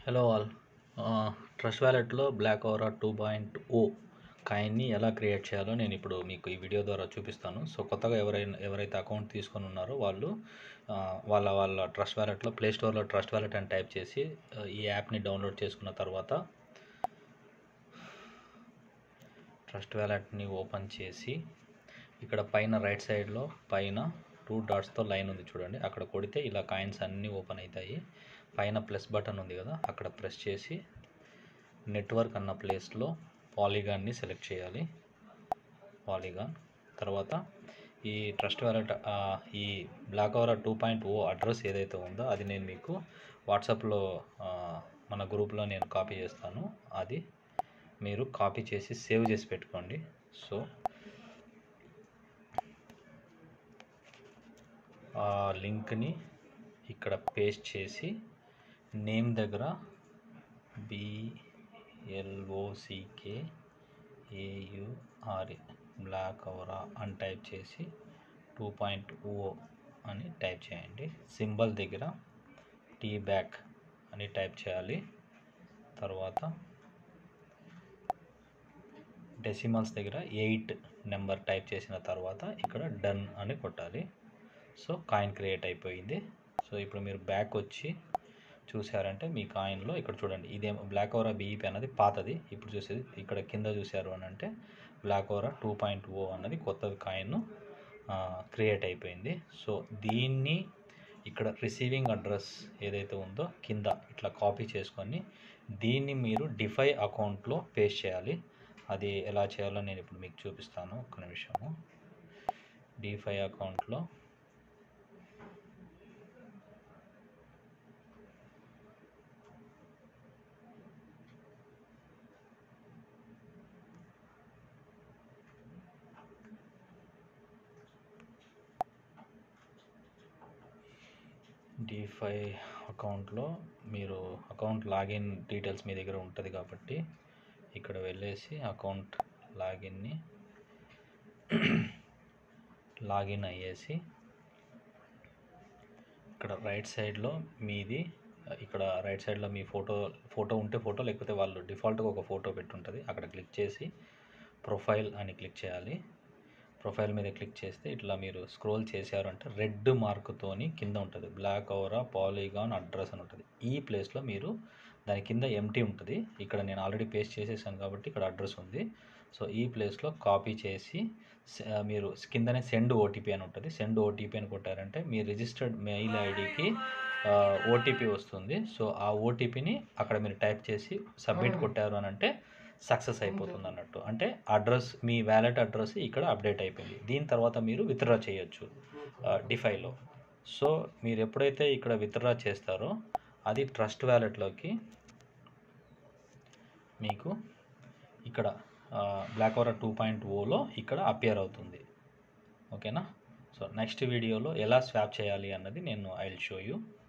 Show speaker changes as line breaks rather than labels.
hello all trust వ్యాలెట్లో block ఓవరా two point O కాయిన్ని ఎలా క్రియేట్ చేయాలో నేను ఇప్పుడు మీకు ఈ వీడియో ద్వారా చూపిస్తాను సో కొత్తగా ఎవరైనా ఎవరైతే అకౌంట్ తీసుకొని ఉన్నారో వాళ్ళు ఆ, వాళ్ళ వాళ్ళ ట్రస్ట్ వ్యాలెట్లో ప్లే స్టోర్లో ట్రస్ట్ వ్యాలెట్ అని టైప్ చేసి ఆ, ఈ యాప్ని డౌన్లోడ్ చేసుకున్న తర్వాత ట్రస్ట్ వ్యాలెట్ని ఓపెన్ చేసి ఇక్కడ పైన రైట్ సైడ్లో పైన టూ డాట్స్తో లైన్ ఉంది చూడండి అక్కడ కొడితే ఇలా కాయిన్స్ అన్నీ ఓపెన్ అవుతాయి పైన ప్లస్ బటన్ ఉంది కదా అక్కడ ప్రెస్ చేసి నెట్వర్క్ అన్న ప్లేస్లో పాలిగాన్ని సెలెక్ట్ చేయాలి పాలిగాన్ తర్వాత ఈ ట్రస్ట్ వ్యాలెట్ ఈ block over two point O address ఏదైతే ఉందో అది నేను మీకు వాట్సాప్లో ఆ, మన గ్రూప్లో నేను కాపీ చేస్తాను అది మీరు కాపీ చేసి సేవ్ చేసి పెట్టుకోండి సో ఆ లింక్ని ఇక్కడ పేస్ట్ చేసి నేమ్ దగ్గర బిఎల్ఓసికే ఏయుఆర్ఏ బ్లాక్ అవరా అని టైప్ చేసి టూ పాయింట్ ఓ అని టైప్ చేయండి సింబల్ దగ్గర టీ బ్యాక్ అని టైప్ చేయాలి తర్వాత డెసిమల్స్ దగ్గర ఎయిట్ నెంబర్ టైప్ చేసిన తర్వాత ఇక్కడ డన్ అని కొట్టాలి సో కాయిన్ క్రియేట్ అయిపోయింది సో ఇప్పుడు మీరు బ్యాక్ వచ్చి చూసారంటే మీ కాయిన్లో ఇక్కడ చూడండి ఇదేం బ్లాక్ ఓవరా బీఈపీ అన్నది పాతది ఇప్పుడు చూసేది ఇక్కడ కింద చూసారు అని అంటే బ్లాక్ ఓవరా టూ పాయింట్ ఓ అన్నది కొత్తది కాయిన్ క్రియేట్ అయిపోయింది సో దీన్ని ఇక్కడ రిసీవింగ్ అడ్రస్ ఏదైతే ఉందో కింద ఇట్లా కాపీ చేసుకొని దీన్ని మీరు డిఫై అకౌంట్లో పేస్ట్ చేయాలి అది ఎలా చేయాలో నేను ఇప్పుడు మీకు చూపిస్తాను ఒక్క నిమిషము డిఫై అకౌంట్లో డిఫై అకౌంట్లో మీరు అకౌంట్ లాగిన్ డీటెయిల్స్ మీ దగ్గర ఉంటుంది కాబట్టి ఇక్కడ వెళ్ళేసి అకౌంట్ లాగిన్ని లాగిన్ అయ్యేసి ఇక్కడ రైట్ సైడ్లో మీది ఇక్కడ రైట్ సైడ్లో మీ ఫోటో ఫోటో ఉంటే ఫోటో లేకపోతే వాళ్ళు డిఫాల్ట్గా ఒక ఫోటో పెట్టుంటుంది అక్కడ క్లిక్ చేసి ప్రొఫైల్ అని క్లిక్ చేయాలి ప్రొఫైల్ మీద క్లిక్ చేస్తే ఇట్లా మీరు స్క్రోల్ చేశారు అంటే రెడ్ మార్క్తోని కింద ఉంటుంది బ్లాక్ ఓవరా పాలిగాన్ అడ్రస్ అని ఉంటుంది ఈ ప్లేస్లో మీరు దాని కింద ఎంటీ ఉంటుంది ఇక్కడ నేను ఆల్రెడీ పేస్ట్ చేసేసాను కాబట్టి ఇక్కడ అడ్రస్ ఉంది సో ఈ ప్లేస్లో కాపీ చేసి స- మీరు కిందనే సెండ్ ఓటీపీ అని ఉంటుంది సెండ్ ఓటీపీ అని కొట్టారంటే మీ రిజిస్టర్డ్ మెయిల్ ఐడికి ఓటీపీ వస్తుంది సో ఆ ఓటీపీని అక్కడ మీరు టైప్ చేసి సబ్మిట్ కొట్టారు అని అంటే సక్సెస్ అయిపోతుంది అన్నట్టు అంటే అడ్రస్ మీ వ్యాలెట్ అడ్రస్ ఇక్కడ అప్డేట్ అయిపోయింది దీని తర్వాత మీరు విత్డ్రా చేయొచ్చు డిఫైలో సో మీరు ఎప్పుడైతే ఇక్కడ విత్డ్రా చేస్తారో అది ట్రస్ట్ వ్యాలెట్లోకి మీకు ఇక్కడ బ్లాక్ ఓవర్ టూ పాయింట్ ఓలో ఇక్కడ అపియర్ అవుతుంది ఓకేనా సో నెక్స్ట్ వీడియోలో ఎలా స్వాప్ చేయాలి అన్నది నేను ఐ విల్ షో యూ